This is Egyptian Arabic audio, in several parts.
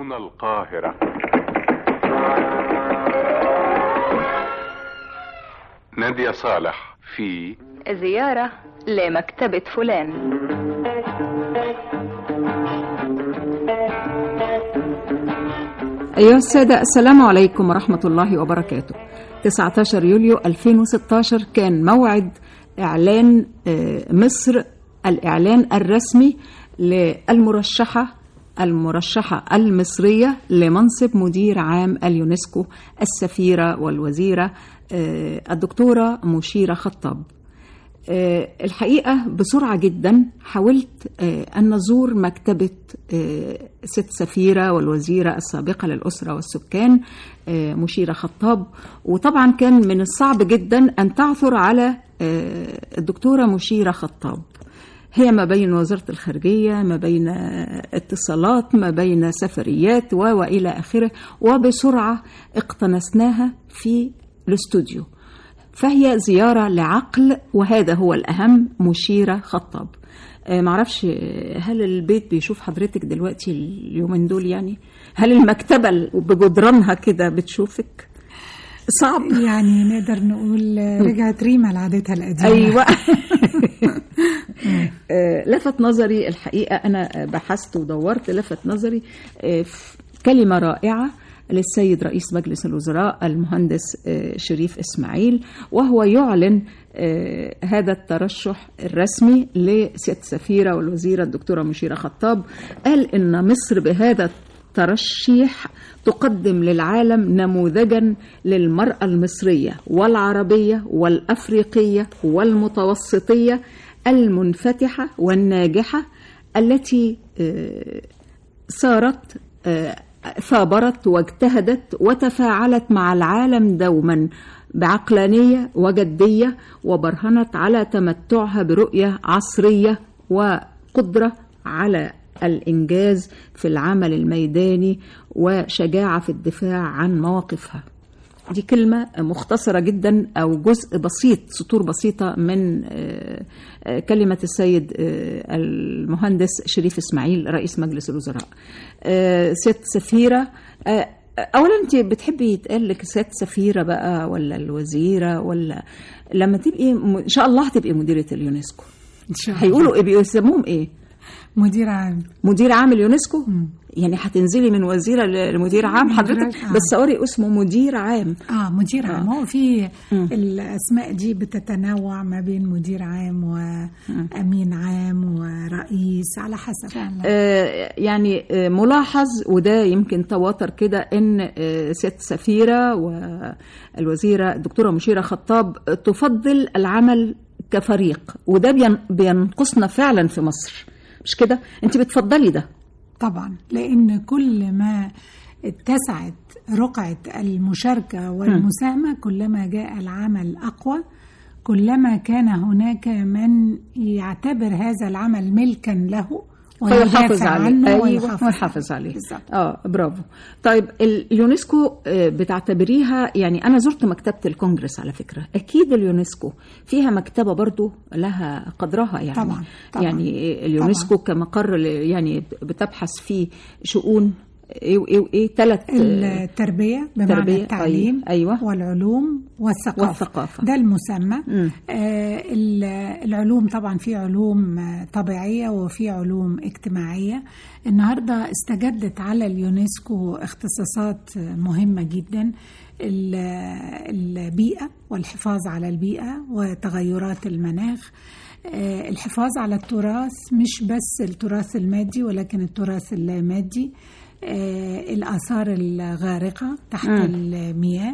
هنا القاهرة نادية صالح في زيارة لمكتبة فلان أيها السادة السلام عليكم ورحمة الله وبركاته 19 يوليو 2016 كان موعد إعلان آه، مصر الإعلان الرسمي للمرشحة المرشحة المصرية لمنصب مدير عام اليونسكو السفيرة والوزيرة آه، الدكتورة مشيرة خطاب آه، الحقيقة بسرعة جدا حاولت آه، أن نزور مكتبة آه، ست سفيرة والوزيرة السابقة للأسرة والسكان آه، مشيرة خطاب وطبعا كان من الصعب جدا أن تعثر على آه، الدكتورة مشيرة خطاب هي ما بين وزارة الخارجية ما بين اتصالات ما بين سفريات و وإلى آخره وبسرعة اقتنصناها في الاستوديو فهي زيارة لعقل وهذا هو الأهم مشيرة خطاب آه، معرفش آه، هل البيت بيشوف حضرتك دلوقتي اليومين دول يعني هل المكتبة بجدرانها كده بتشوفك صعب يعني نقدر نقول رجعت ريما لعادتها القديمة ايوه آه، لفت نظري الحقيقه انا بحثت ودورت لفت نظري آه، في كلمه رائعه للسيد رئيس مجلس الوزراء المهندس آه، شريف اسماعيل وهو يعلن آه، هذا الترشح الرسمي لست سفيره والوزيره الدكتوره مشيره خطاب قال ان مصر بهذا ترشيح تقدم للعالم نموذجا للمرأة المصرية والعربية والأفريقية والمتوسطية المنفتحة والناجحة التي آه، سارت آه، ثابرت واجتهدت وتفاعلت مع العالم دوما بعقلانية وجدية وبرهنت على تمتعها برؤية عصرية وقدرة على الإنجاز في العمل الميداني وشجاعة في الدفاع عن مواقفها دي كلمة مختصرة جدا أو جزء بسيط سطور بسيطة من آه، آه، كلمة السيد آه، المهندس شريف إسماعيل رئيس مجلس الوزراء آه، ست سفيرة آه، أولا أنت بتحبي يتقال لك ست سفيرة بقى ولا الوزيرة ولا لما تبقي م- إن شاء الله هتبقي مديرة اليونسكو إن شاء الله هيقولوا إيه بيسموهم إيه؟ مدير عام مدير عام اليونسكو يعني هتنزلي من وزيره لمدير عام مدير حضرتك عام. بس قاري اسمه مدير عام اه مدير عام هو في الاسماء دي بتتنوع ما بين مدير عام وامين عام ورئيس على حسب آه يعني آه ملاحظ وده يمكن تواتر كده ان آه ست سفيره والوزيره الدكتوره مشيره خطاب آه، تفضل العمل كفريق وده بين- بينقصنا فعلا في مصر مش كده انت بتفضلي ده طبعا لان كل ما اتسعت رقعة المشاركة والمساهمة كلما جاء العمل أقوى كلما كان هناك من يعتبر هذا العمل ملكا له فيحافظ ويدافع عليه عنه ايوه ويحافظ ويحافظ عليه بالظبط. اه برافو طيب ال- اليونسكو آه، بتعتبريها يعني انا زرت مكتبه الكونجرس على فكره اكيد اليونسكو فيها مكتبه برضو لها قدرها يعني طبعاً، طبعاً. يعني اليونسكو كمقر ل- يعني بتبحث في شؤون ايه وايه وايه ثلاث التربية بمعنى تربية، التعليم أيوة. والعلوم والثقافة, والثقافة. ده المسمى مم. آه ال- العلوم طبعا في علوم آه، طبيعية وفي علوم اجتماعية النهاردة استجدت على اليونسكو اختصاصات آه، مهمة جدا ال- البيئة والحفاظ على البيئة وتغيرات المناخ آه، الحفاظ على التراث مش بس التراث المادي ولكن التراث اللامادي آه، الآثار الغارقة تحت مم. المياه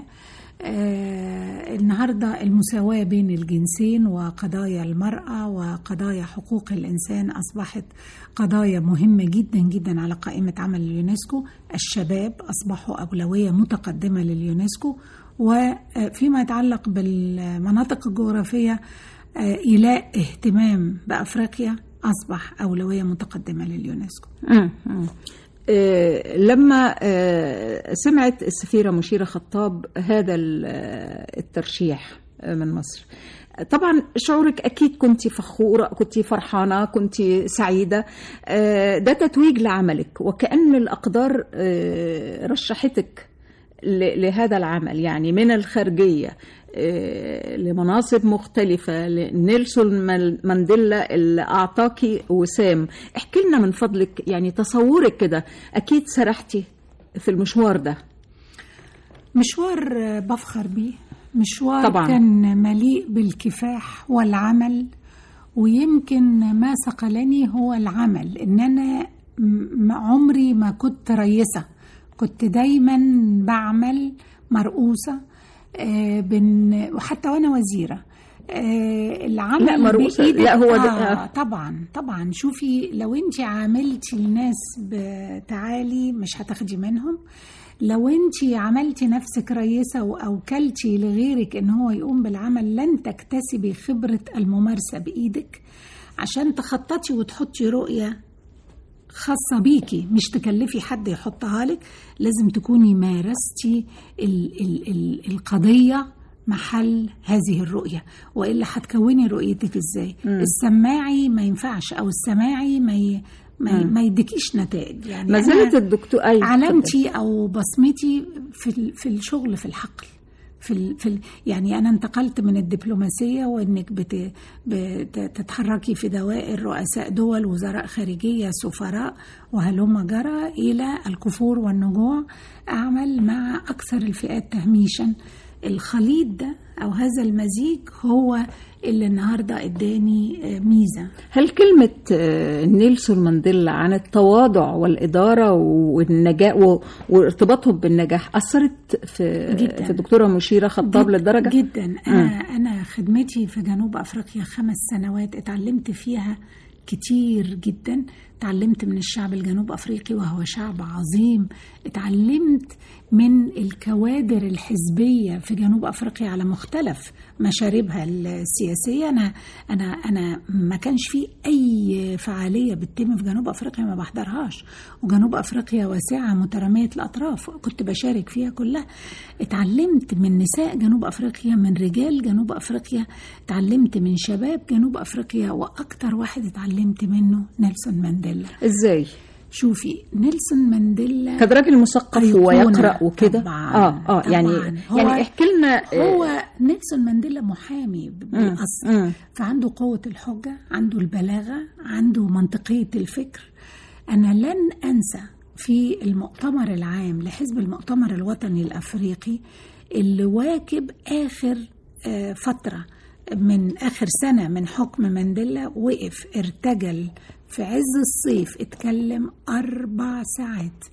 آه، النهارده المساواة بين الجنسين وقضايا المرأة وقضايا حقوق الإنسان أصبحت قضايا مهمة جدا جدا على قائمة عمل اليونسكو الشباب أصبحوا أولوية متقدمة لليونسكو وفيما يتعلق بالمناطق الجغرافية آه، إيلاء اهتمام بأفريقيا أصبح أولوية متقدمة لليونسكو مم. مم. آه، لما آه، سمعت السفيرة مشيرة خطاب هذا ال- آه، الترشيح آه، من مصر طبعا شعورك اكيد كنت فخوره كنت فرحانه كنت سعيده آه، ده تتويج لعملك وكأن الاقدار آه، رشحتك ل- لهذا العمل يعني من الخارجيه آه، لمناصب مختلفة لنيلسون مال- مانديلا اللي أعطاكي وسام احكي لنا من فضلك يعني تصورك كده أكيد سرحتي في المشوار ده مشوار آه، بفخر بيه مشوار طبعاً. طبعا. كان مليء بالكفاح والعمل ويمكن ما صقلني هو العمل ان انا م- عمري ما كنت ريسة كنت دايما بعمل مرؤوسة آه، بن وحتى وانا وزيرة آه، العمل لا، مرؤوسة. بإيدك- لا، هو ده- آه طبعا طبعا شوفي لو انت عاملتي الناس بتعالي مش هتاخدي منهم لو انت عملتي نفسك رئيسة واوكلتي لغيرك ان هو يقوم بالعمل لن تكتسبي خبرة الممارسة بايدك عشان تخططي وتحطي رؤية خاصة بيكي مش تكلفي حد يحطها لك لازم تكوني مارستي ال ال ال القضية محل هذه الرؤية وإلا هتكوني رؤيتك إزاي السماعي ما ينفعش أو السماعي ما ي... ما, ي... ما يديكيش نتائج يعني ما أنا- زالت الدكتور أي علامتي او بصمتي في ال- في الشغل في الحقل في ال في ال يعني انا انتقلت من الدبلوماسيه وانك بت بتتحركي في دوائر رؤساء دول وزراء خارجيه سفراء وهلم جرى الى الكفور والنجوع اعمل مع اكثر الفئات تهميشا الخليط ده او هذا المزيج هو اللي النهارده اداني آه، ميزه هل كلمة آه، نيلسون مانديلا عن التواضع والإدارة والنجاح و- وارتباطهم بالنجاح أثرت في جداً. في الدكتورة مشيرة خطاب جد- للدرجة؟ جدا انا انا خدمتي في جنوب افريقيا خمس سنوات اتعلمت فيها كتير جدا اتعلمت من الشعب الجنوب افريقي وهو شعب عظيم اتعلمت من الكوادر الحزبيه في جنوب افريقيا على مختلف مشاربها السياسيه انا انا انا ما كانش في اي فعاليه بتتم في جنوب افريقيا ما بحضرهاش وجنوب افريقيا واسعه متراميه الاطراف كنت بشارك فيها كلها اتعلمت من نساء جنوب افريقيا من رجال جنوب افريقيا اتعلمت من شباب جنوب افريقيا واكتر واحد اتعلمت منه نيلسون مانديلا إزاي؟ شوفي نيلسون مانديلا كان راجل مثقف أيقونة. ويقرأ وكده طبعاً، اه اه يعني طبعاً. هو- يعني احكي لنا آه، هو نيلسون مانديلا محامي بالاصل مم. فعنده قوه الحجه عنده البلاغه عنده منطقيه الفكر انا لن انسى في المؤتمر العام لحزب المؤتمر الوطني الافريقي اللي واكب اخر آه، فتره من اخر سنه من حكم مانديلا وقف ارتجل في عز الصيف اتكلم اربع ساعات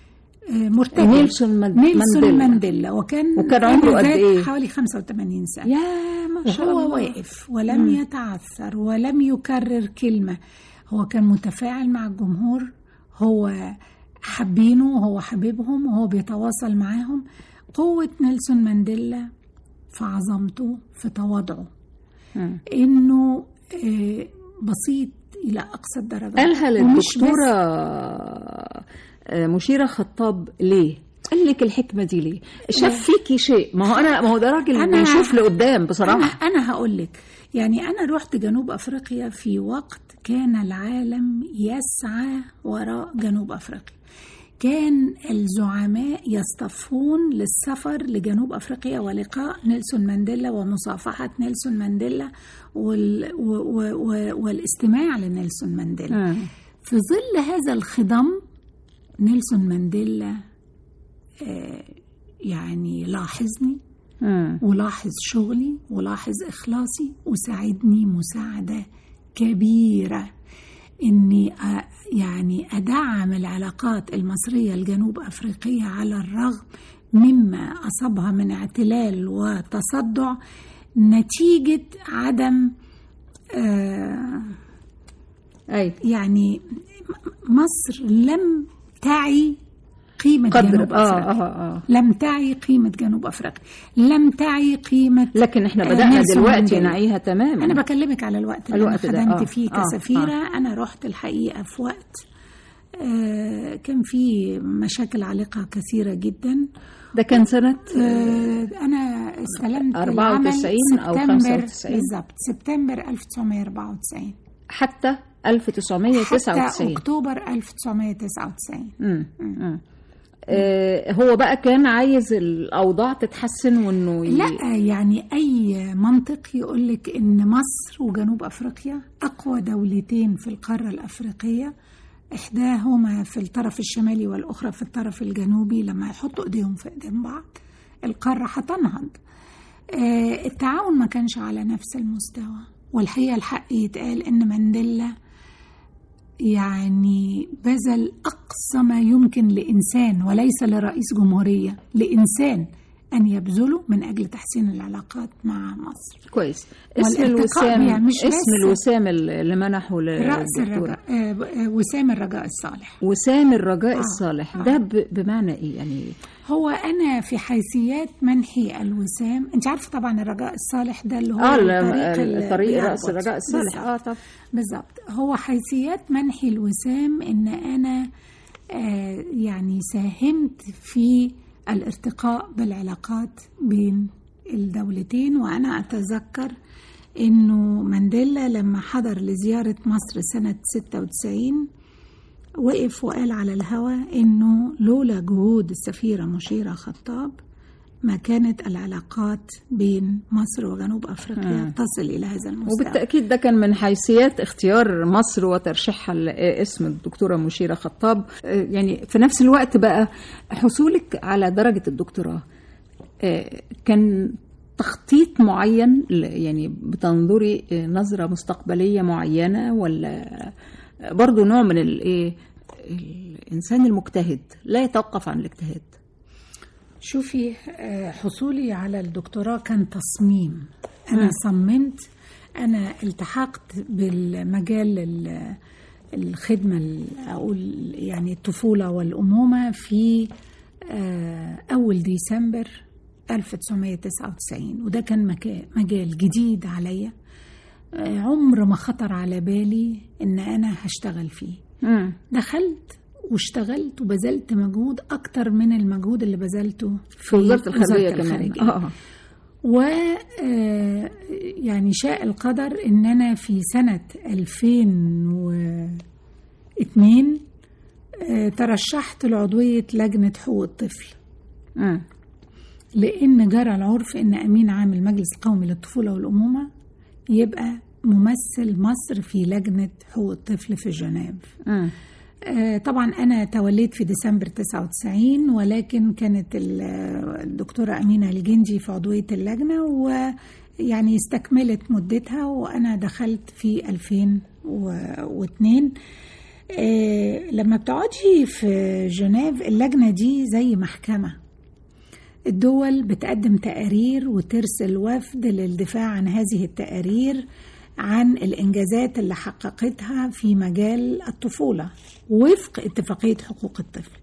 آه، مرتجل نيلسون ماند- نيلسون مانديلا. مانديلا وكان وكان عمره قد آنذاك إيه؟ حوالي 85 سنه يا ما شاء وهو الله واقف ولم يتعثر ولم يكرر كلمة هو كان متفاعل مع الجمهور هو حابينه وهو حبيبهم وهو بيتواصل معاهم قوة نيلسون مانديلا في عظمته في تواضعه مم. انه آه، بسيط الى اقصى الدرجات قالها ومش للدكتورة بس- آه، مشيرة خطاب ليه؟ قال لك الحكمة دي ليه؟ شاف فيكي شيء ما هو أنا ما هو ده راجل أنا- بيشوف لقدام أنا, بصراحة أنا هقول لك يعني أنا رحت جنوب أفريقيا في وقت كان العالم يسعى وراء جنوب أفريقيا كان الزعماء يصطفون للسفر لجنوب أفريقيا ولقاء نيلسون مانديلا ومصافحة نيلسون مانديلا وال و و و والاستماع لنيلسون مانديلا مم. في ظل هذا الخضم نيلسون مانديلا آه، يعني لاحظني مم. ولاحظ شغلي ولاحظ إخلاصي وساعدني مساعدة كبيرة إني أ- يعني أدعم العلاقات المصرية الجنوب أفريقية على الرغم مما أصابها من اعتلال وتصدع نتيجة عدم آه أي يعني م- مصر لم تعي قيمة قدر جنوب آه, أفريقيا آه آه لم تعي قيمة جنوب أفريقيا لم تعي قيمة لكن احنا آه، بدأنا نيلسون دلوقتي مانديلا. نعيها تماما أنا بكلمك على الوقت اللي الوقت أنا ده، خدمت آه، فيه آه، كسفيرة أنا رحت الحقيقة في وقت آه كان في مشاكل عالقة كثيرة جدا ده كان سنة آه أنا استلمت 94 العمل أو سبتمبر 95. بالظبط سبتمبر 1994 حتى حتى 1999 أكتوبر 1999 مم. مم. آه هو بقى كان عايز الأوضاع تتحسن وإنه ي- لا يعني أي منطق يقول لك إن مصر وجنوب أفريقيا أقوى دولتين في القارة الأفريقية إحداهما في الطرف الشمالي والأخرى في الطرف الجنوبي لما يحطوا إيديهم في إيدين بعض القارة هتنهض آه، التعاون ما كانش على نفس المستوى والحقيقة الحق يتقال إن مانديلا يعني بذل أقصى ما يمكن لإنسان وليس لرئيس جمهورية لإنسان أن يبذله من أجل تحسين العلاقات مع مصر كويس اسم والارتقاء الوسام بيها مش اسم بس- الوسام اللي منحه رأس للدكتورة الرجاء آه، آه، وسام الرجاء الصالح وسام الرجاء آه، الصالح آه. ده ب- بمعنى ايه يعني هو أنا في حيثيات منحي الوسام أنت عارفة طبعا الرجاء الصالح ده اللي هو اه الطريق ال- اللي طريق بيربط. راس الرجاء الصالح بالظبط. اه طب بالظبط هو حيثيات منحي الوسام ان انا آه يعني ساهمت في الارتقاء بالعلاقات بين الدولتين وانا اتذكر انه مانديلا لما حضر لزياره مصر سنه 96 وقف وقال على الهوى انه لولا جهود السفيره مشيره خطاب ما كانت العلاقات بين مصر وجنوب افريقيا تصل الى هذا المستوى وبالتأكيد ده كان من حيثيات اختيار مصر وترشيحها لاسم الدكتورة مشيرة خطاب آه، يعني في نفس الوقت بقى حصولك على درجة الدكتوراه آه، كان تخطيط معين ل- يعني بتنظري آه، نظرة مستقبلية معينة ولا برضو نوع من الايه الإنسان المجتهد لا يتوقف عن الاجتهاد شوفي آه، حصولي على الدكتوراه كان تصميم أنا صممت أنا التحقت بالمجال ال- الخدمة ال- أقول يعني الطفولة والأمومة في آه، أول ديسمبر 1999 وده كان مكا- مجال جديد عليا آه، عمر ما خطر على بالي إن أنا هشتغل فيه مم. دخلت واشتغلت وبذلت مجهود اكتر من المجهود اللي بذلته في وزارة الخارجية كمان الخارجية. اه آه. و آه، يعني شاء القدر ان انا في سنة 2002 آه، ترشحت لعضوية لجنة حقوق الطفل مم. لان جرى العرف ان امين عام المجلس القومي للطفولة والامومة يبقى ممثل مصر في لجنة حقوق الطفل في جنيف مم. آه، طبعا أنا توليت في ديسمبر 99 ولكن كانت ال- الدكتورة أمينة الجندي في عضوية اللجنة ويعني استكملت مدتها وأنا دخلت في 2002 آه، لما بتقعدي في جنيف اللجنة دي زي محكمة الدول بتقدم تقارير وترسل وفد للدفاع عن هذه التقارير عن الإنجازات اللي حققتها في مجال الطفولة وفق اتفاقية حقوق الطفل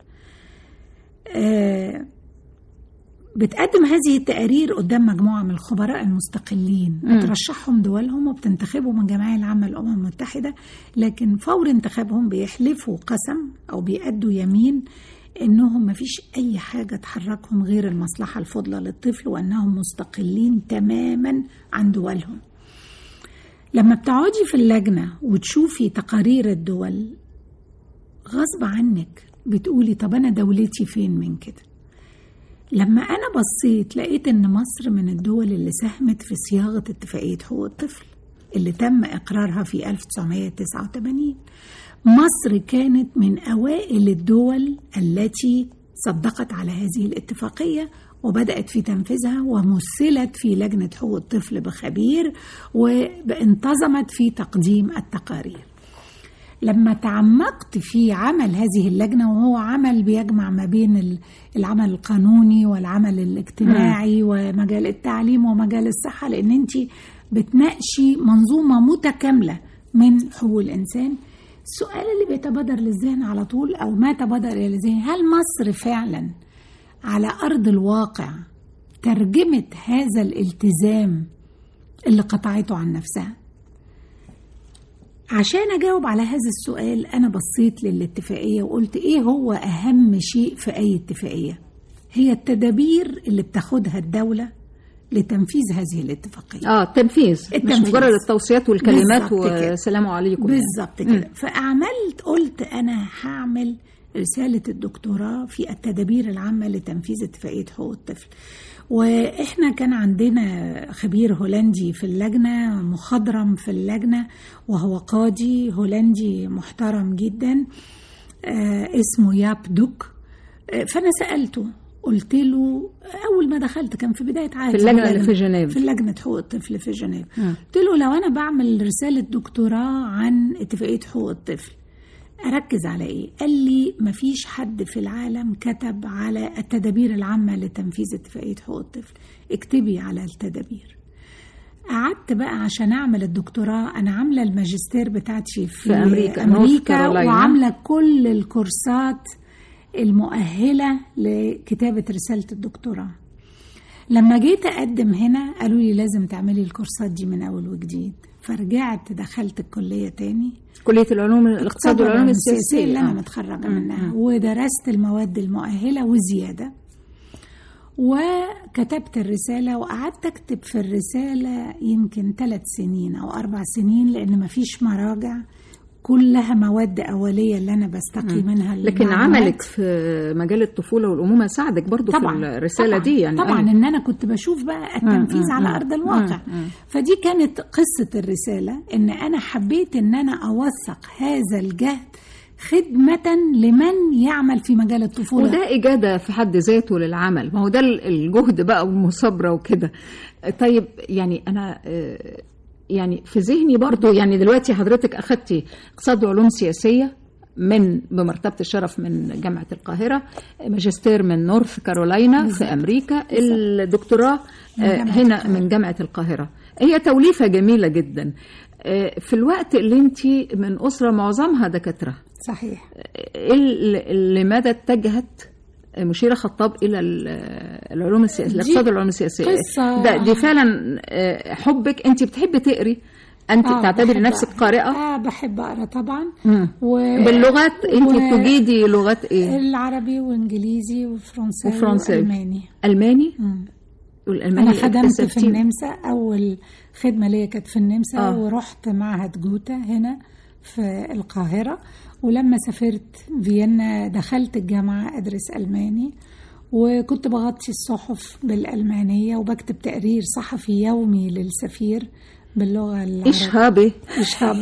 آه، بتقدم هذه التقارير قدام مجموعة من الخبراء المستقلين بترشحهم دولهم وبتنتخبهم من الجمعية العامة للأمم المتحدة لكن فور انتخابهم بيحلفوا قسم أو بيأدوا يمين إنهم مفيش أي حاجة تحركهم غير المصلحة الفضلى للطفل وأنهم مستقلين تماما عن دولهم لما بتقعدي في اللجنة وتشوفي تقارير الدول غصب عنك بتقولي طب أنا دولتي فين من كده لما أنا بصيت لقيت إن مصر من الدول اللي ساهمت في صياغة اتفاقية حقوق الطفل اللي تم إقرارها في 1989 مصر كانت من أوائل الدول التي صدقت على هذه الاتفاقية وبدأت في تنفيذها ومثلت في لجنة حقوق الطفل بخبير وانتظمت في تقديم التقارير لما تعمقت في عمل هذه اللجنة وهو عمل بيجمع ما بين ال- العمل القانوني والعمل الاجتماعي ومجال التعليم ومجال الصحة لأن أنت بتناقشي منظومة متكاملة من حقوق الإنسان السؤال اللي بيتبادر للذهن على طول أو ما تبادر إلى الذهن هل مصر فعلا على أرض الواقع ترجمت هذا الالتزام اللي قطعته عن نفسها عشان أجاوب على هذا السؤال أنا بصيت للاتفاقية وقلت إيه هو أهم شيء في أي اتفاقية هي التدابير اللي بتاخدها الدولة لتنفيذ هذه الاتفاقيه اه التنفيذ, مش التنفيذ. مجرد التوصيات والكلمات بالظبط كده. والسلام عليكم بالظبط كده فعملت قلت انا هعمل رساله الدكتوراه في التدابير العامه لتنفيذ اتفاقيه حقوق الطفل واحنا كان عندنا خبير هولندي في اللجنه مخضرم في اللجنه وهو قاضي هولندي محترم جدا آه اسمه ياب دوك آه فانا سالته قلت له اول ما دخلت كان في بدايه عهدي في اللجنة اللي في جنيف. في لجنه حقوق الطفل في جنيف قلت له لو انا بعمل رساله دكتوراه عن اتفاقيه حقوق الطفل اركز على ايه قال لي مفيش حد في العالم كتب على التدابير العامه لتنفيذ اتفاقيه حقوق الطفل اكتبي على التدابير قعدت بقى عشان اعمل الدكتوراه انا عامله الماجستير بتاعتي في, في أمريكا، نورث امريكا كارولاينا. وعامله كل الكورسات المؤهله لكتابه رساله الدكتوراه لما جيت اقدم هنا قالوا لي لازم تعملي الكورسات دي من اول وجديد فرجعت دخلت الكليه تاني كليه العلوم الاقتصاد والعلوم السياسيه اللي انا آه. متخرجه منها ودرست المواد المؤهله وزياده وكتبت الرسالة وقعدت أكتب في الرسالة يمكن ثلاث سنين أو أربع سنين لأن مفيش مراجع كلها مواد أولية اللي أنا بستقي منها لكن المعلومات. عملك في مجال الطفوله والامومه ساعدك برضو في الرساله طبعا دي يعني طبعا أيوة. ان انا كنت بشوف بقى التنفيذ مم، على مم، ارض الواقع فدي كانت قصه الرساله ان انا حبيت ان انا اوثق هذا الجهد خدمه لمن يعمل في مجال الطفوله وده إجادة في حد ذاته للعمل ما هو ده الجهد بقى والمثابرة وكده طيب يعني أنا آه، يعني في ذهني برضو يعني دلوقتي حضرتك أخدتي اقتصاد وعلوم سياسية من بمرتبة الشرف من جامعة القاهرة ماجستير من نورث كارولاينا في أمريكا الدكتوراه من آه، جامعة هنا القاهرة. من جامعة القاهرة هي توليفة جميلة جدا آه، في الوقت اللي انت من أسرة معظمها دكاترة صحيح ال- لماذا اتجهت مشيرة خطاب إلى ال- العلوم السياسية دي الاقتصاد والعلوم السياسية قصة- ده دي فعلا آه، حبك أنت بتحبي تقري أنت آه، بتعتبري بحب نفسك أقرأ. قارئة اه بحب اقرا طبعا مم. و... باللغات أنت و- بتجيدي لغات إيه العربي وانجليزي وفرنساوي وفرنساوي. والماني ألماني مم. والألماني انا خدمت في اكتسبتيه؟ النمسا اول خدمه ليا كانت في النمسا آه. ورحت معهد جوتا هنا في القاهره ولما سافرت فيينا دخلت الجامعه ادرس الماني وكنت بغطي الصحف بالالمانيه وبكتب تقرير صحفي يومي للسفير باللغه العربيه إيش هابي Ich habe,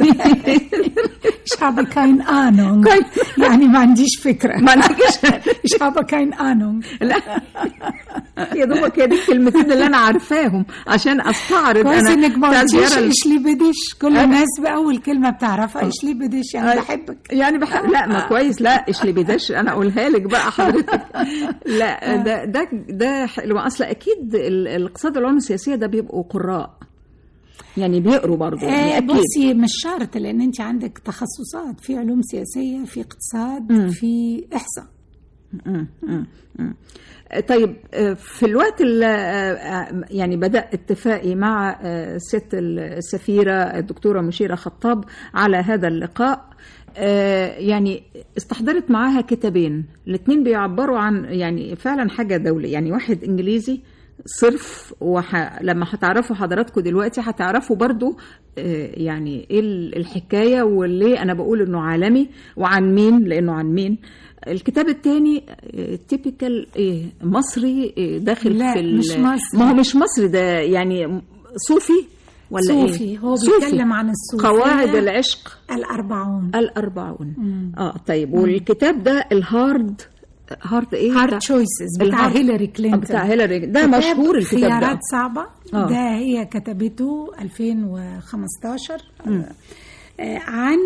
ich habe keine Ahnung. يعني ما عنديش فكرة. ما عندكش Ich habe keine Ahnung. لا يا دوبك هي دي الكلمتين اللي أنا عارفاهم عشان أستعرض كويس أنا انك ما بتاع قلتيش الزيارة ال- ايش لي بديش كل الناس بأول كلمة بتعرفها ايش لي بديش يعني أي- بحبك يعني بح... لا ما كويس لا ايش اللي بدش انا اقولها لك بقى حضرتك لا ده ده ده حلو اصلا اكيد ال- الاقتصاد والعلوم السياسيه ده بيبقوا قراء يعني بيقروا برضه يعني آه اكيد بصي مش شرط لان انت عندك تخصصات في علوم سياسية في اقتصاد في احصاء مم، مم، مم. طيب آه، في الوقت اللي آه، آه، يعني بدأ اتفاقي مع آه، ست السفيرة الدكتورة مشيرة خطاب على هذا اللقاء آه، يعني استحضرت معاها كتابين الاثنين بيعبروا عن يعني فعلا حاجة دولية يعني واحد إنجليزي صرف وح... لما هتعرفوا حضراتكم دلوقتي هتعرفوا برضو آه، يعني ايه ال- الحكاية وليه انا بقول انه عالمي وعن مين لانه عن مين الكتاب الثاني تيبيكال ايه مصري إيه داخل لا، في ال- مش مصري. ما هو مش مصري ده يعني صوفي ولا صوفي ايه هو صوفي. بيتكلم عن الصوفية قواعد العشق الأربعون الأربعون اه طيب والكتاب ده الهارد هارد ايه هارد ده؟ تشويسز بتاع الهارد- هيلاري كلينتون بتاع هيلاري ده كتاب مشهور الكتاب خيارات ده صعبة آه. ده هي كتبته 2015 آه، آه، عن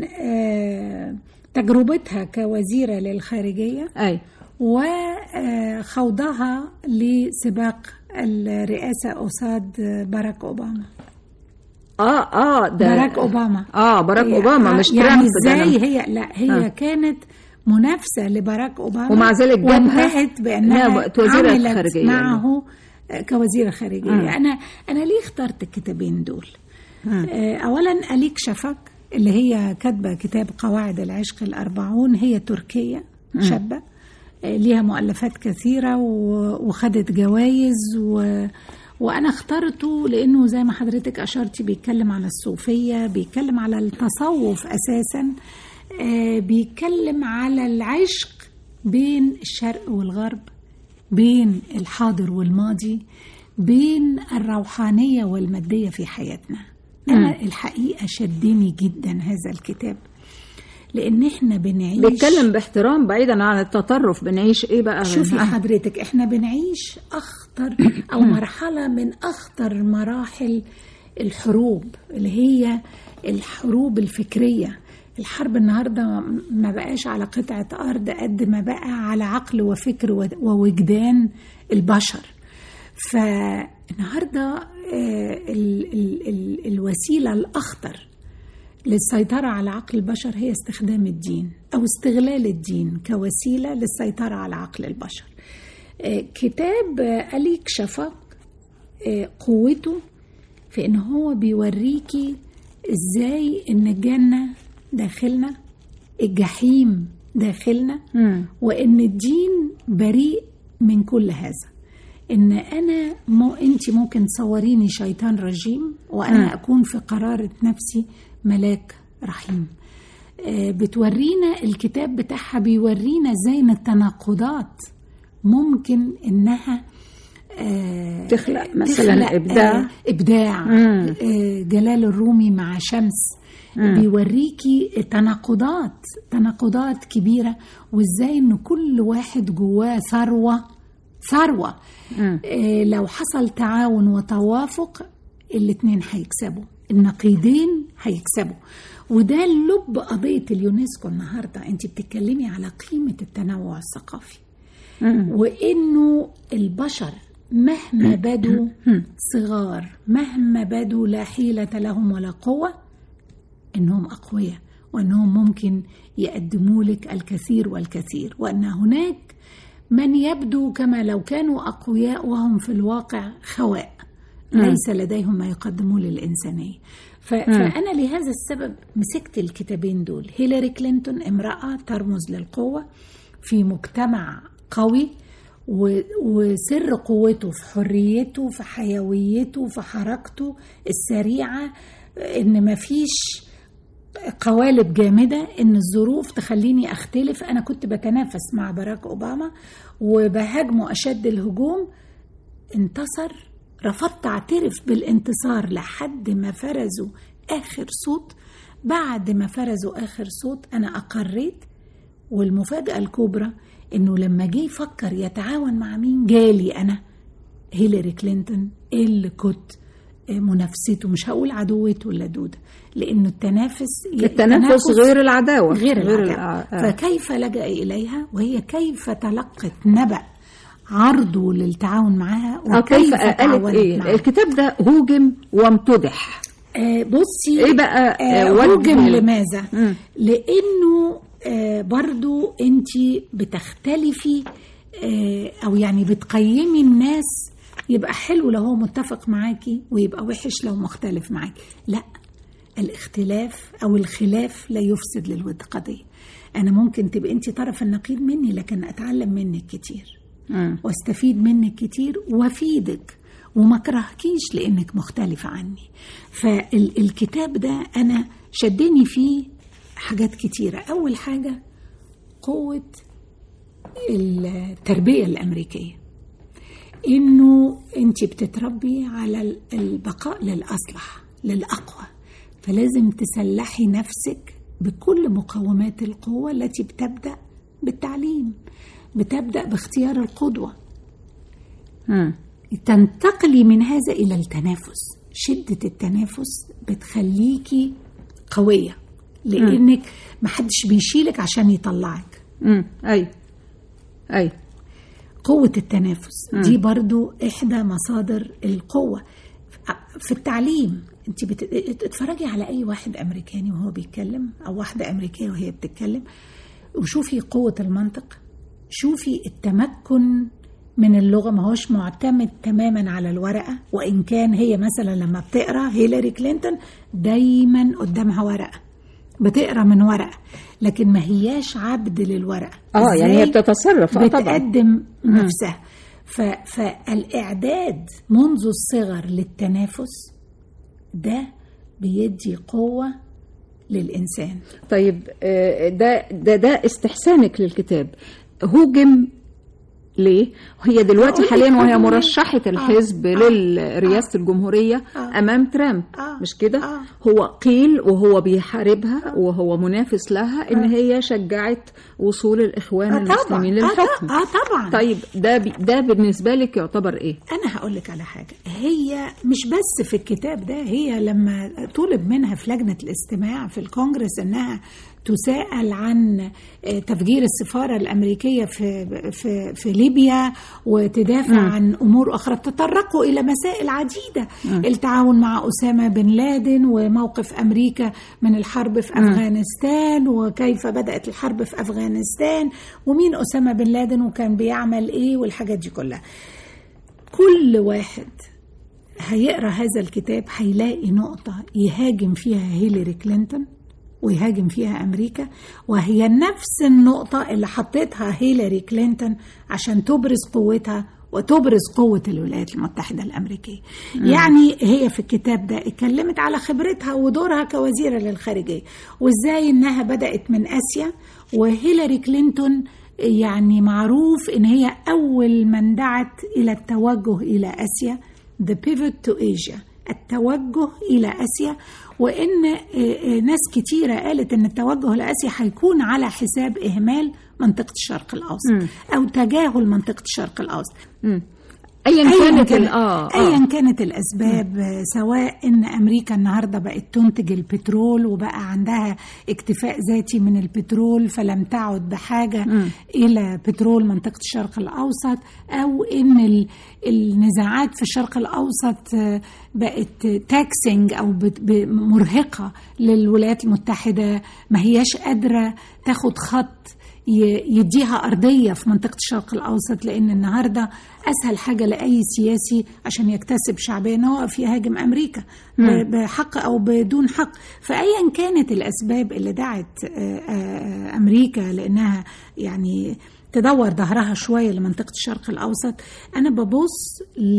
آه، تجربتها كوزيرة للخارجية اي وخوضها لسباق الرئاسة قصاد باراك أوباما اه اه ده باراك أوباما اه باراك هي- اوباما آه، مش يعني ترامب ده ازاي أنا- هي لا هي آه. كانت منافسة لباراك أوباما ومع ذلك جابها وانتهت بأنها إنها بقت وزيرة عملت خارجية معه كوزيرة خارجية مم. أنا أنا ليه اخترت الكتابين دول آه، أولا أليك شفق اللي هي كاتبة كتاب قواعد العشق الأربعون هي تركية شابة آه، ليها مؤلفات كثيرة و- وخدت جوائز و وانا اخترته لانه زي ما حضرتك اشرتي بيتكلم عن الصوفيه بيتكلم على التصوف اساسا آه، بيتكلم على العشق بين الشرق والغرب بين الحاضر والماضي بين الروحانيه والماديه في حياتنا انا الحقيقه شدني جدا هذا الكتاب لان احنا بنعيش بيتكلم باحترام بعيدا عن التطرف بنعيش ايه بقى شوفي آه. حضرتك احنا بنعيش اخطر او مرحله من اخطر مراحل الحروب اللي هي الحروب الفكريه الحرب النهارده ما بقاش على قطعه ارض قد ما بقى على عقل وفكر و- ووجدان البشر فالنهارده آه، ال- ال- ال- الوسيله الاخطر للسيطرة على عقل البشر هي استخدام الدين أو استغلال الدين كوسيلة للسيطرة على عقل البشر آه، كتاب آه، أليك شفق آه، قوته في إن هو بيوريكي إزاي إن الجنة داخلنا الجحيم داخلنا مم. وان الدين بريء من كل هذا ان انا مو انت ممكن تصوريني شيطان رجيم وانا اكون في قراره نفسي ملاك رحيم آه، بتورينا الكتاب بتاعها بيورينا ازاي ان التناقضات ممكن انها آه، تخلق مثلاً إبداع. آه، ابداع مم. آه، جلال الرومي مع شمس بيوريكي تناقضات تناقضات كبيره وازاي ان كل واحد جواه ثروه ثروه مم. آه، لو حصل تعاون وتوافق الاتنين هيكسبوا النقيضين هيكسبوا وده لب قضيه اليونسكو النهارده انت بتتكلمي على قيمه التنوع الثقافي مم. وانه البشر مهما بدوا صغار مهما بدوا لا حيلة لهم ولا قوة انهم اقوياء وانهم ممكن يقدموا لك الكثير والكثير وان هناك من يبدو كما لو كانوا اقوياء وهم في الواقع خواء ليس لديهم ما يقدموه للإنسانية ف... فأنا لهذا السبب مسكت الكتابين دول هيلاري كلينتون امرأة ترمز للقوة في مجتمع قوي و... وسر قوته في حريته في حيويته في حركته السريعة ان مفيش قوالب جامدة ان الظروف تخليني اختلف انا كنت بتنافس مع باراك اوباما وبهاجمه اشد الهجوم انتصر رفضت اعترف بالانتصار لحد ما فرزوا اخر صوت بعد ما فرزوا اخر صوت انا اقريت والمفاجاه الكبرى انه لما جه يفكر يتعاون مع مين جالي انا هيلاري كلينتون اللي كنت منافسته مش هقول عدوته اللدوده لانه التنافس التنافس غير العداوه غير, غير الع- العداوة. فكيف لجأ إليها وهي كيف تلقت نبأ عرضه للتعاون معها آه، كيف وكيف قالت تعاونت ايه معها الكتاب ده هوجم وامتدح آه بصي ايه بقى آه آه، وجه هوجم ال- لماذا مم. لانه آه برضو انت بتختلفي آه او يعني بتقيمي الناس يبقى حلو لو هو متفق معاكي ويبقى وحش لو مختلف معاكي لا الاختلاف او الخلاف لا يفسد للود قضيه انا ممكن تبقى انت طرف النقيض مني لكن اتعلم منك كتير مم. واستفيد منك كتير وافيدك وما كرهكيش لانك مختلفة عني فالكتاب ده انا شدني فيه حاجات كتيرة اول حاجة قوة التربية الامريكية انه انت بتتربي على البقاء للاصلح للاقوى فلازم تسلحي نفسك بكل مقومات القوة التي بتبدأ بالتعليم بتبدأ باختيار القدوة مم. تنتقلي من هذا إلى التنافس شدة التنافس بتخليكي قوية لأنك محدش بيشيلك عشان يطلعك مم. اي اي قوة التنافس دي برضو إحدى مصادر القوة في التعليم انت بت... اتفرجي على اي واحد امريكاني وهو بيتكلم او واحده امريكيه وهي بتتكلم وشوفي قوه المنطق شوفي التمكن من اللغه ما هوش معتمد تماما على الورقه وان كان هي مثلا لما بتقرا هيلاري كلينتون دايما قدامها ورقه بتقرا من ورقه لكن ما هياش عبد للورقه اه يعني هي إزاي بتتصرف اه طبعا بتقدم نفسها ف... فالاعداد منذ الصغر للتنافس ده بيدي قوه للانسان طيب آه، ده ده ده استحسانك للكتاب هوجم ليه؟ هي دلوقتي هقول لك حاليا وهي هوجم ليه. مرشحة الحزب آه، لرئاسة الجمهورية آه. أمام ترامب آه، مش كده؟ آه. هو قيل وهو بيحاربها وهو منافس لها إن هي شجعت وصول الإخوان آه، طبعا المسلمين آه، للحكم طبعا. اه طبعا طيب ده بي ده بالنسبة لك يعتبر إيه؟ أنا هقول لك على حاجة هي مش بس في الكتاب ده هي لما طلب منها في لجنة الاستماع في الكونجرس إنها تساءل عن آه، تفجير السفارة الأمريكية في في في ليبيا وتدافع م. عن أمور أخرى تطرقوا إلى مسائل عديدة م. التعاون مع أسامة بن لادن وموقف أمريكا من الحرب في أفغانستان وكيف بدأت الحرب في أفغانستان ومين أسامة بن لادن وكان بيعمل إيه والحاجات دي كلها كل واحد هيقرا هذا الكتاب هيلاقي نقطة يهاجم فيها هيلاري كلينتون ويهاجم فيها أمريكا وهي نفس النقطة اللي حطيتها هيلاري كلينتون عشان تبرز قوتها وتبرز قوة الولايات المتحدة الأمريكية م. يعني هي في الكتاب ده اتكلمت على خبرتها ودورها كوزيرة للخارجية وإزاي إنها بدأت من آسيا وهيلاري كلينتون يعني معروف إن هي أول من دعت إلى التوجه إلى آسيا The Pivot to Asia التوجه إلى آسيا وإن ناس كتيرة قالت إن التوجه لآسيا هيكون على حساب إهمال منطقة الشرق الأوسط م. أو تجاهل منطقة الشرق الأوسط م. ايا كانت ال- اه ايا آه. كانت الاسباب آه، سواء ان امريكا النهارده بقت تنتج البترول وبقى عندها اكتفاء ذاتي من البترول فلم تعد بحاجه مم. الى بترول منطقه الشرق الاوسط او ان ال- النزاعات في الشرق الاوسط آه، بقت تاكسنج او بت- ب- مرهقه للولايات المتحده ما هياش قادره تاخد خط ي- يديها أرضية في منطقة الشرق الأوسط لأن النهاردة أسهل حاجة لأي سياسي عشان يكتسب شعبية إن هو يقف يهاجم أمريكا ب- بحق أو بدون حق فأيا كانت الأسباب اللي دعت آه، آه، أمريكا لأنها يعني تدور ظهرها شوية لمنطقة الشرق الأوسط أنا ببص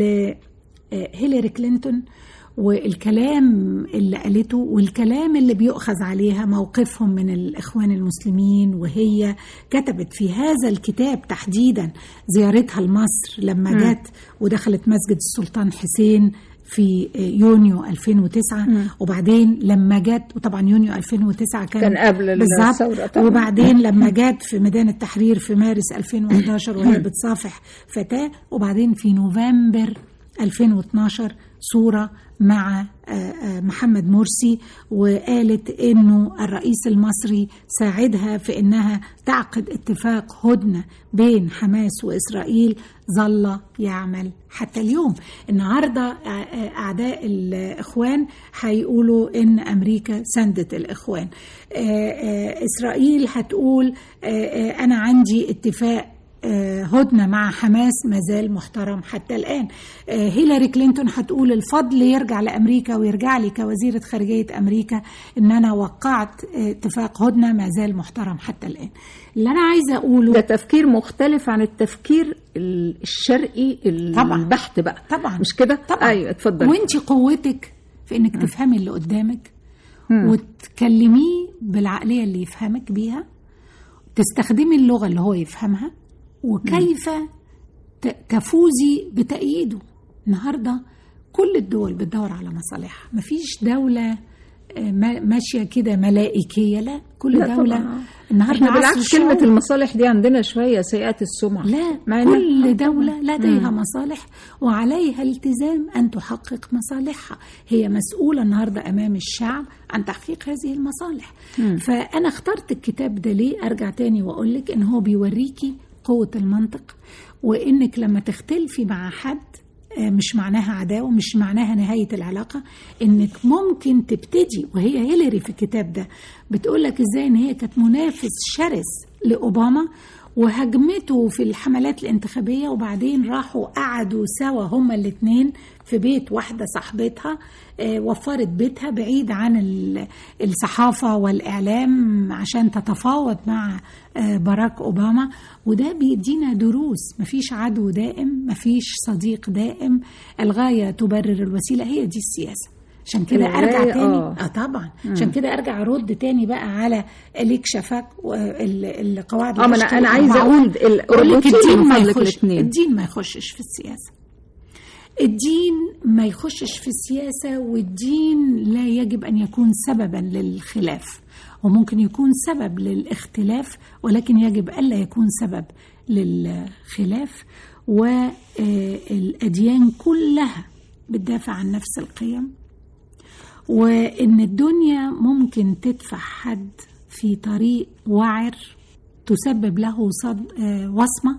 لهيلاري كلينتون والكلام اللي قالته والكلام اللي بيؤخذ عليها موقفهم من الإخوان المسلمين وهي كتبت في هذا الكتاب تحديدا زيارتها لمصر لما مم. جت ودخلت مسجد السلطان حسين في يونيو 2009 مم. وبعدين لما جت وطبعا يونيو 2009 كان, كان قبل بالظبط الثورة طبعاً. وبعدين لما جت في ميدان التحرير في مارس 2011 وهي بتصافح فتاة وبعدين في نوفمبر 2012 صورة مع آه، آه، محمد مرسي وقالت انه الرئيس المصري ساعدها في انها تعقد اتفاق هدنه بين حماس واسرائيل ظل يعمل حتى اليوم النهارده آه، آه، اعداء الاخوان هيقولوا ان امريكا سندت الاخوان آه، آه، اسرائيل هتقول آه، آه، انا عندي اتفاق آه، هدنة مع حماس ما زال محترم حتى الآن آه، هيلاري كلينتون هتقول الفضل يرجع لأمريكا ويرجع لي كوزيرة خارجية أمريكا إن أنا وقعت آه، اتفاق هدنة ما زال محترم حتى الآن اللي أنا عايزة أقوله ده تفكير مختلف عن التفكير ال- الشرقي طبعاً. البحت بقى طبعا مش كده طبعا ايوه اتفضل وانت قوتك في انك تفهمي اللي قدامك وتكلميه بالعقليه اللي يفهمك بيها تستخدمي اللغه اللي هو يفهمها وكيف ت- تفوزي بتأييده النهارده كل الدول بتدور على مصالحها مفيش دولة آه، ما- ماشية كده ملائكية لا كل لا دولة طبعاً. النهارده احنا عصر بالعكس كلمة الشعوب. المصالح دي عندنا شوية سيئة السمعة لا مع إن- كل دولة لديها مصالح وعليها التزام أن تحقق مصالحها هي مسؤولة النهاردة أمام الشعب عن تحقيق هذه المصالح فأنا اخترت الكتاب ده ليه أرجع تاني وأقول لك إن هو بيوريكي قوة المنطق وإنك لما تختلفي مع حد آه، مش معناها عداوة مش معناها نهاية العلاقة انك ممكن تبتدي وهي هيلاري في الكتاب ده بتقول لك ازاي ان هي كانت منافس شرس لأوباما وهجمته في الحملات الانتخابية وبعدين راحوا قعدوا سوا هما الاتنين في بيت واحدة صاحبتها آه، وفرت بيتها بعيد عن ال- الصحافة والإعلام عشان تتفاوض مع آه، باراك أوباما وده بيدينا دروس مفيش عدو دائم مفيش صديق دائم الغاية تبرر الوسيلة هي دي السياسة عشان كده ارجع الغاية، تاني آه. اه طبعا عشان كده ارجع ارد تاني بقى على ليك شفاك والقواعد اه ما انا العشق انا عايزه والمعروف. اقول ال- أقول لك اربطي لي الدين من ما فضلك يخش الاثنين الدين ما يخشش في السياسه الدين ما يخشش في السياسه والدين لا يجب ان يكون سببا للخلاف وممكن يكون سبب للاختلاف ولكن يجب الا يكون سبب للخلاف والاديان كلها بتدافع عن نفس القيم وان الدنيا ممكن تدفع حد في طريق وعر تسبب له صد... آه، وصمه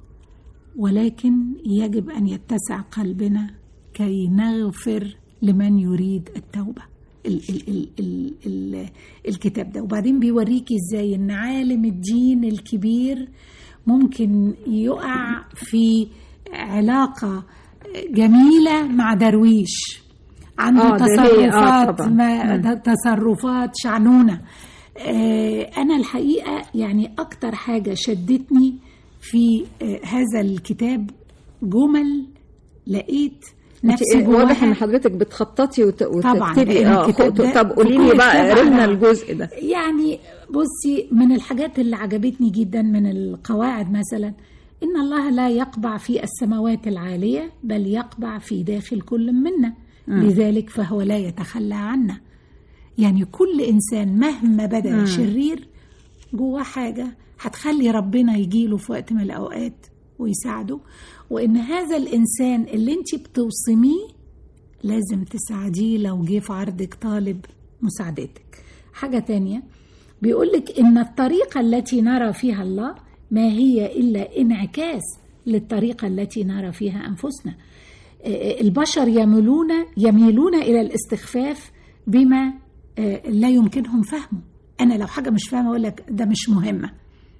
ولكن يجب ان يتسع قلبنا كي نغفر لمن يريد التوبه ال ال ال ال ال الكتاب ده وبعدين بيوريكي ازاي ان عالم الدين الكبير ممكن يقع في علاقه جميله مع درويش عنده آه، ده هي- آه، تصرفات طبعاً. ما ده تصرفات شعنونه آه، انا الحقيقه يعني اكتر حاجه شدتني في آه، هذا الكتاب جمل لقيت نفسي انت واضح جواها ان حضرتك بتخططي وت... طبعاً، وتكتبي لأن اه الكتاب خطوة. ده طب في قولي كل لي بقى كتاب قرينا على- الجزء ده يعني بصي من الحاجات اللي عجبتني جدا من القواعد مثلا إن الله لا يقبع في السماوات العالية بل يقبع في داخل كل منا لذلك فهو لا يتخلى عنا يعني كل إنسان مهما بدأ شرير جواه حاجة هتخلي ربنا يجيله في وقت من الأوقات ويساعده وإن هذا الإنسان اللي انت بتوصميه لازم تساعديه لو جه في عرضك طالب مساعدتك حاجة تانية بيقولك إن الطريقة التي نرى فيها الله ما هي إلا انعكاس للطريقة التي نرى فيها أنفسنا آه، البشر يميلون يميلون إلى الاستخفاف بما آه، لا يمكنهم فهمه أنا لو حاجة مش فاهمة أقول لك ده مش مهمة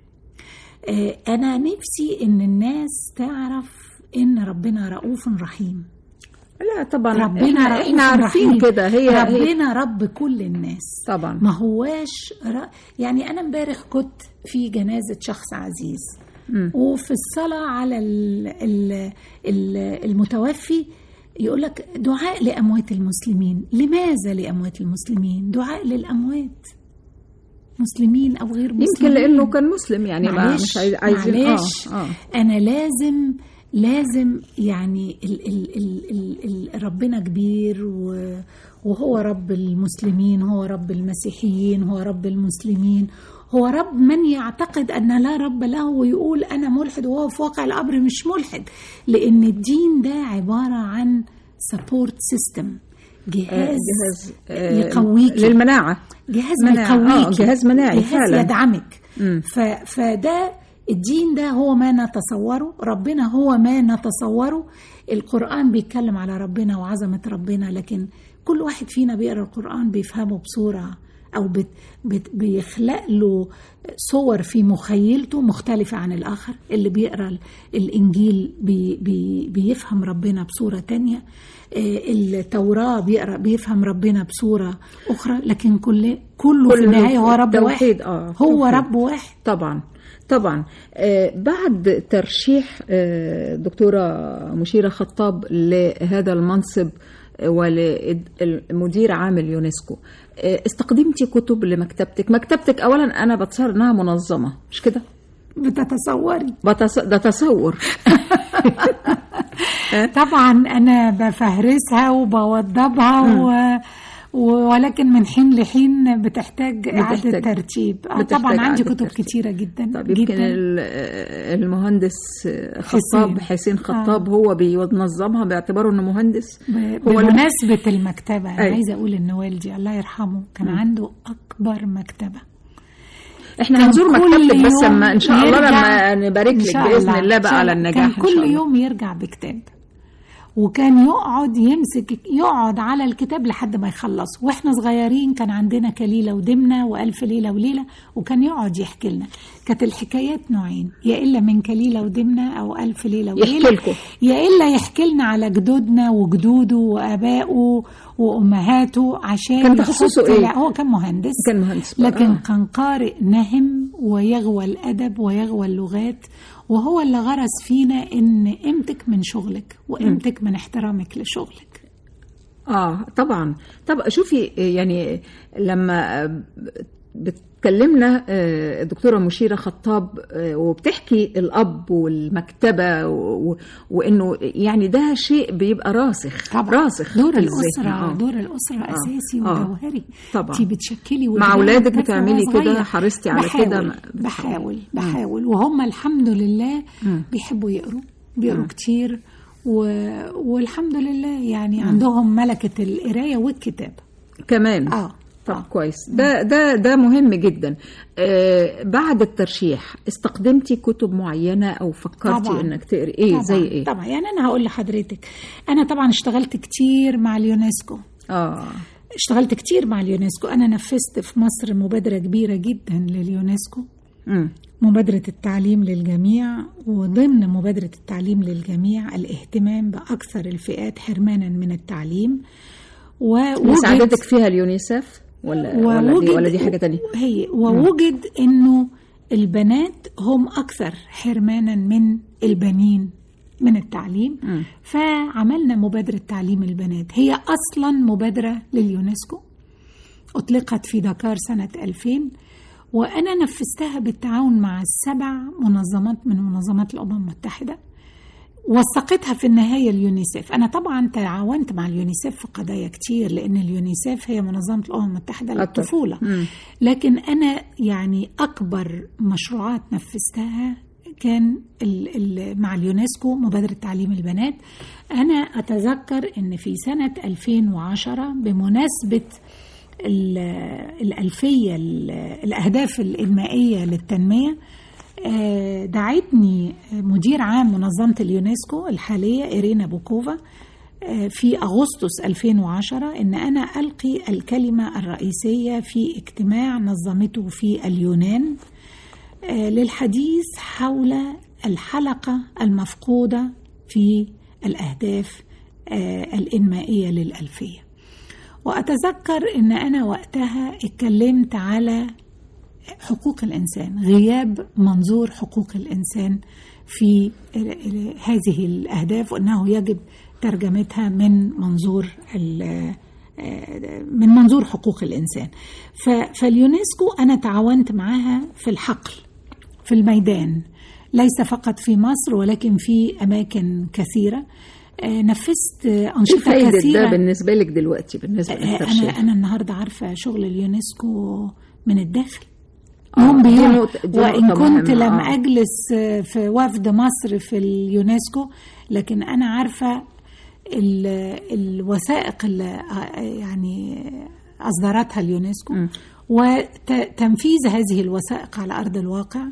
آه، أنا نفسي إن الناس تعرف إن ربنا رؤوف رحيم لا طبعا ربنا احنا, رؤوف احنا عارفين رحيم. كده هي هي ربنا رب كل الناس طبعا ما هواش ر... يعني انا امبارح كنت في جنازه شخص عزيز مم. وفي الصلاه على ال... ال... ال... المتوفي يقول لك دعاء لاموات المسلمين لماذا لاموات المسلمين دعاء للاموات مسلمين او غير مسلمين يمكن لانه كان مسلم يعني ما معلش مش عايز- عايزين معلش اه اه انا لازم لازم يعني ال ال ال ال ال ربنا كبير و- وهو رب المسلمين هو رب المسيحيين هو رب المسلمين هو رب من يعتقد ان لا رب له ويقول انا ملحد وهو في واقع الامر مش ملحد لان الدين ده عباره عن سبورت سيستم آه، جهاز, جهاز آه، يقويك للمناعه جهاز مناعة. بيقويك آه، جهاز مناعي جهاز فعلا. يدعمك مم. ف... فده الدين ده هو ما نتصوره ربنا هو ما نتصوره القرآن بيتكلم على ربنا وعظمة ربنا لكن كل واحد فينا بيقرأ القرآن بيفهمه بصورة أو بت... بت... بيخلق له صور في مخيلته مختلفة عن الآخر اللي بيقرأ ال- الإنجيل بي... بي... بيفهم ربنا بصورة تانية آه، التوراة بيقرأ بيفهم ربنا بصورة أخرى لكن كل كله في كله النهاية هو رب توحيد، واحد آه، هو توحيد. رب واحد طبعا طبعا آه، بعد ترشيح آه، دكتورة مشيرة خطاب لهذا المنصب ولمدير عام اليونسكو آه، استقدمتي كتب لمكتبتك مكتبتك اولا انا بتصور انها منظمه مش كده بتتصوري بتص... ده تصور طبعا انا بفهرسها وبوضبها و... و- ولكن من حين لحين بتحتاج اعاده بتحتاج- ترتيب آه بتحتاج طبعا عندي إعادة كتب ترتيب. كتيره جدا طب يمكن جدا ال- المهندس خطاب حسين. حسين خطاب هو بينظمها باعتباره انه مهندس ب... هو اللي- بمناسبه المكتبه انا أي. عايزه اقول ان والدي الله يرحمه كان عنده اكبر مكتبه احنا كان هنزور كل مكتبتك بس يوم لما ان شاء الله يرجع- لما نبارك إن لك شاء باذن الله إن بقى شاء على الله. النجاح كان ان شاء كل الله يوم يرجع بكتاب وكان يقعد يمسك يقعد على الكتاب لحد ما يخلص واحنا صغيرين كان عندنا كليلة ودمنة وألف ليلة وليلة وكان يقعد يحكي لنا كانت الحكايات نوعين يا إلا من كليلة ودمنة أو ألف ليلة وليلة يحكي لكم. يا إلا يحكي لنا على جدودنا وجدوده وآبائه وأمهاته عشان كان تخصصه يحط- إيه؟ لا، هو كان مهندس كان مهندس بقى. لكن آه. كان قارئ نهم ويغوى الأدب ويغوى اللغات وهو اللي غرس فينا إن قيمتك من شغلك وقيمتك من احترامك لشغلك اه طبعا طب شوفي يعني لما بتكلمنا آه، الدكتوره مشيره خطاب آه، وبتحكي الاب والمكتبه و- و- وانه يعني ده شيء بيبقى راسخ راسخ دور في الذهن. الأسرة آه. دور الأسرة أساسي آه. وجوهري طبعا. انت بتشكلي مع ولادك أولادك ده بتعملي وهو كده؟ صغير. حرصتي على بحاول- كده؟ ما- بحاول بحاول وهم الحمد لله بيحبوا يقروا بيقروا كتير و... والحمد لله يعني عندهم ملكة القراية والكتابة كمان اه طب آه. كويس ده ده ده مهم جدا آه بعد الترشيح استخدمتي كتب معينه او فكرتي طبعاً. انك تقري ايه طبعا زي ايه طبعا يعني انا هقول لحضرتك انا طبعا اشتغلت كتير مع اليونسكو اه اشتغلت كتير مع اليونسكو انا نفذت في مصر مبادرة كبيرة جدا لليونسكو امم مبادرة التعليم للجميع وضمن مبادرة التعليم للجميع الاهتمام بأكثر الفئات حرمانا من التعليم ووجد مساعدتك فيها اليونيسف ولا ولا دي ولا دي حاجه تانية هي ووجد انه البنات هم اكثر حرمانا من البنين من التعليم مم. فعملنا مبادرة تعليم البنات هي أصلا مبادرة لليونسكو أطلقت في دكار سنة 2000 وأنا نفذتها بالتعاون مع السبع منظمات من منظمات الأمم المتحدة وثقتها في النهاية اليونيسيف أنا طبعا تعاونت مع اليونيسيف في قضايا كتير لأن اليونيسيف هي منظمة الأمم المتحدة أكبر. للطفولة مم. لكن أنا يعني أكبر مشروعات نفذتها كان ال ال مع اليونسكو مبادرة تعليم البنات أنا أتذكر أن في سنة 2010 بمناسبة ال- الألفية ال- الأهداف المائية للتنمية آه، دعتني مدير عام منظمة اليونسكو الحالية إيرينا بوكوفا آه، في أغسطس 2010 إن أنا ألقي الكلمة الرئيسية في اجتماع نظمته في اليونان آه، للحديث حول الحلقة المفقودة في الأهداف آه، الإنمائية للألفية وأتذكر إن أنا وقتها اتكلمت على حقوق الإنسان غياب منظور حقوق الإنسان في ال- ال- هذه الأهداف وأنه يجب ترجمتها من منظور ال- آه، من منظور حقوق الإنسان ف- فاليونسكو أنا تعاونت معها في الحقل في الميدان ليس فقط في مصر ولكن في أماكن كثيرة آه، نفذت آه، ايه أنشطة فايدة كثيرة ده بالنسبة لك دلوقتي بالنسبة آه، للترشيح انا انا النهارده عارفه شغل اليونسكو من الداخل آه، يوم دي بيوم نقطة- دي وان نقطة كنت مهمة، لم آه. اجلس آه، في وفد مصر في اليونسكو لكن انا عارفه ال- الوثائق اللي آه، يعني اصدرتها اليونسكو م. وتنفيذ هذه الوثائق على ارض الواقع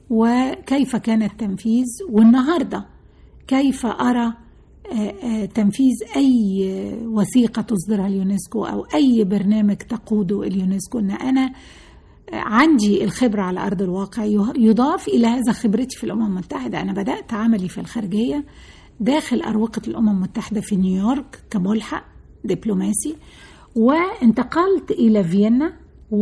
وكيف كان التنفيذ والنهارده كيف ارى آه، آه، تنفيذ أي آه، وثيقة تصدرها اليونسكو أو أي برنامج تقوده اليونسكو أن أنا آه، عندي الخبرة على أرض الواقع يه- يضاف إلى هذا خبرتي في الأمم المتحدة أنا بدأت عملي في الخارجية داخل أروقة الأمم المتحدة في نيويورك كملحق دبلوماسي وانتقلت إلى فيينا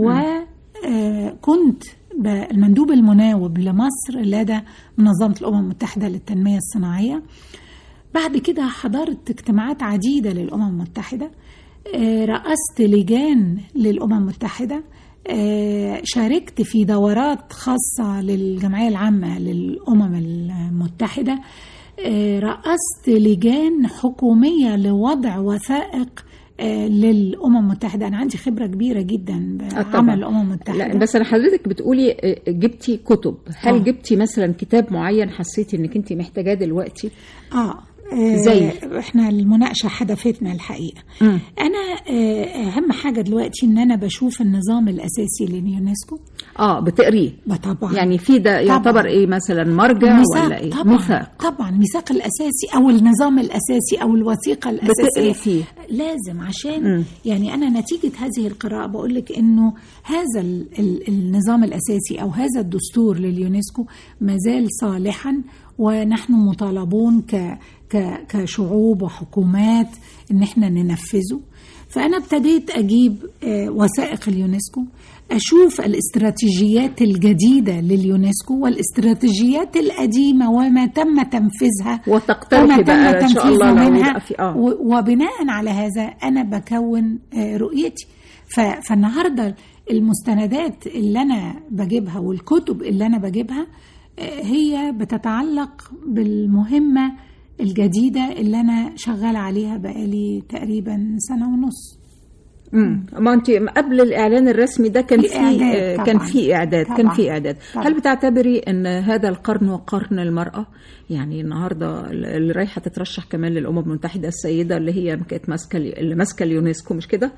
وكنت المندوب المناوب لمصر لدى منظمة الأمم المتحدة للتنمية الصناعية بعد كده حضرت اجتماعات عديدة للأمم المتحدة آه، رأست لجان للأمم المتحدة آه، شاركت في دورات خاصة للجمعية العامة للأمم المتحدة آه، رأست لجان حكومية لوضع وثائق آه، للأمم المتحدة أنا عندي خبرة كبيرة جدا آه، طبعاً. بعمل الأمم المتحدة لا بس انا حضرتك بتقولي آه، جبتي كتب هل آه. جبتي مثلا كتاب معين حسيتي انك انت محتاجاه دلوقتي اه آه، زي؟ احنا المناقشه حدثتنا الحقيقه مم. انا آه، اهم حاجه دلوقتي ان انا بشوف النظام الاساسي لليونسكو اه بتقريه طبعا يعني في ده يعتبر طبعاً. ايه مثلا مرجع ميثاق ولا ايه طبعا ميثاق طبعا الميثاق الاساسي او النظام الاساسي او الوثيقه الاساسيه بتقري فيه. لازم عشان مم. يعني انا نتيجه هذه القراءه بقول لك انه هذا ال ال النظام الاساسي او هذا الدستور لليونسكو ما زال صالحا ونحن مطالبون ك ك كشعوب وحكومات ان احنا ننفذه فانا ابتديت اجيب آه، وثائق اليونسكو اشوف الاستراتيجيات الجديده لليونسكو والاستراتيجيات القديمه وما تم تنفيذها وتقترحي وما تم بقى إن شاء تنفيذه الله لو منها يبقى في- آه. و- وبناء على هذا انا بكون آه، رؤيتي ف- فالنهارده المستندات اللي انا بجيبها والكتب اللي انا بجيبها آه، هي بتتعلق بالمهمه الجديده اللي انا شغاله عليها بقالي تقريبا سنه ونص مم. ما انت قبل الاعلان الرسمي ده كان في في إعداد آه، طبعاً. كان في اعداد كان طبعاً. في اعداد طبعاً. هل بتعتبري ان هذا القرن هو قرن المراه يعني النهارده اللي رايحه تترشح كمان للامم المتحده السيده اللي هي كانت ماسكه اللي ماسكه اليونسكو مش كده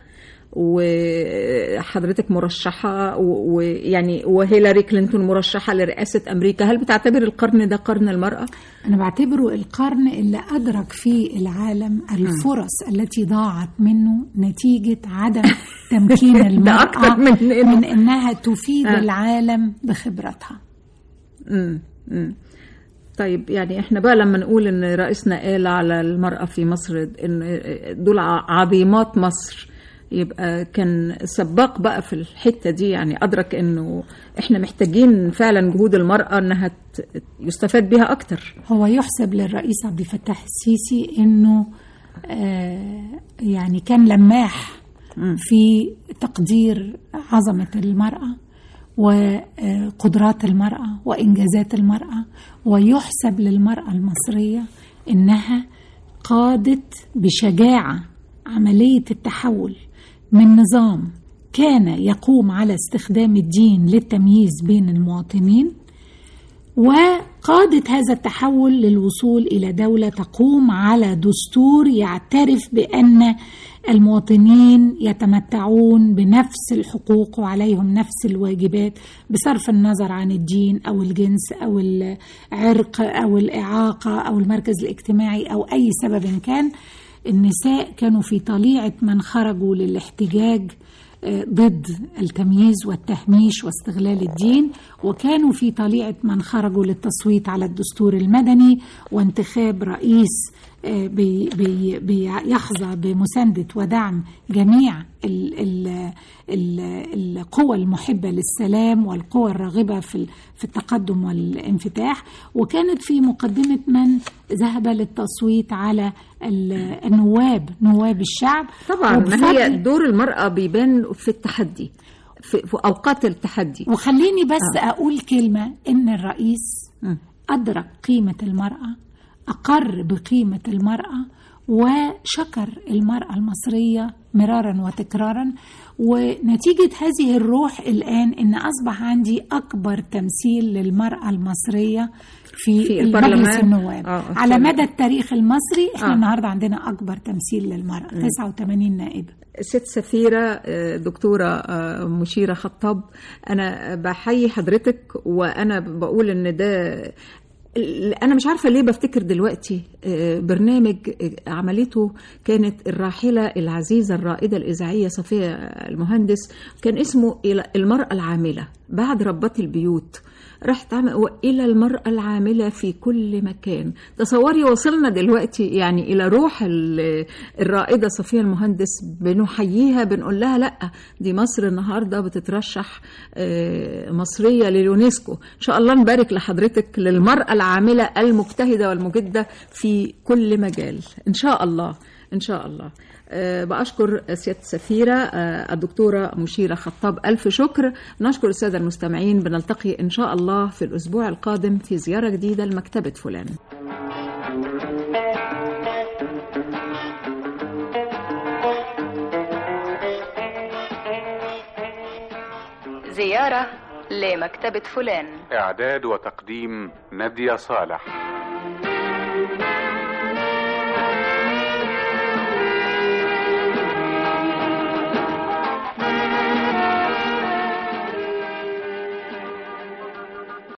وحضرتك مرشحة و- ويعني وهيلاري كلينتون مرشحة لرئاسة أمريكا هل بتعتبر القرن ده قرن المرأة؟ أنا بعتبره القرن اللي أدرك فيه العالم الفرص التي ضاعت منه نتيجة عدم تمكين ده المرأة أكتر من إنه- من إنها تفيد آه. العالم بخبرتها مم. مم. طيب يعني احنا بقى لما نقول ان رئيسنا قال على المرأة في مصر ان دول ع- عظيمات مصر يبقى كان سباق بقى في الحتة دي يعني أدرك انه احنا محتاجين فعلا جهود المرأة انها ت- يستفاد بها اكتر هو يحسب للرئيس عبد الفتاح السيسي إنه آه يعني كان لماح في تقدير عظمة المرأة وقدرات المرأة وإنجازات المرأة ويحسب للمرأة المصرية إنها قادت بشجاعة عملية التحول من نظام كان يقوم على استخدام الدين للتمييز بين المواطنين وقادت هذا التحول للوصول الى دوله تقوم على دستور يعترف بان المواطنين يتمتعون بنفس الحقوق وعليهم نفس الواجبات بصرف النظر عن الدين او الجنس او العرق او الاعاقه او المركز الاجتماعي او اي سبب كان النساء كانوا في طليعه من خرجوا للاحتجاج ضد التمييز والتهميش واستغلال الدين وكانوا في طليعة من خرجوا للتصويت على الدستور المدني وانتخاب رئيس بي بي بيحظى بمساندة ودعم جميع ال ال ال القوى المحبة للسلام والقوى الراغبة في في التقدم والانفتاح وكانت في مقدمة من ذهب للتصويت على النواب نواب الشعب طبعا ما هي دور المرأة بيبان في التحدي في, في أوقات التحدي وخليني بس آه. أقول كلمة إن الرئيس م. أدرك قيمة المرأة أقر بقيمة المرأة وشكر المرأة المصرية مرارا وتكرارا ونتيجة هذه الروح الآن إن أصبح عندي أكبر تمثيل للمرأة المصرية في, في مجلس النواب آه على مدى التاريخ المصري احنا آه. النهارده عندنا أكبر تمثيل للمرأة 89 نائبة ست سفيرة دكتورة مشيرة خطاب أنا بحيي حضرتك وأنا بقول إن ده انا مش عارفه ليه بفتكر دلوقتي برنامج عملته كانت الراحله العزيزه الرائده الاذاعيه صفيه المهندس كان اسمه المراه العامله بعد ربات البيوت راحت الى المراه العامله في كل مكان تصوري وصلنا دلوقتي يعني الى روح الرائده صفيه المهندس بنحييها بنقول لها لا دي مصر النهارده بتترشح مصريه لليونسكو ان شاء الله نبارك لحضرتك للمراه العامله المجتهده والمجده في كل مجال ان شاء الله ان شاء الله أه بأشكر سيادة السفيرة أه الدكتورة مشيرة خطاب ألف شكر نشكر السادة المستمعين بنلتقي إن شاء الله في الأسبوع القادم في زيارة جديدة لمكتبة فلان زيارة لمكتبة فلان إعداد وتقديم نادية صالح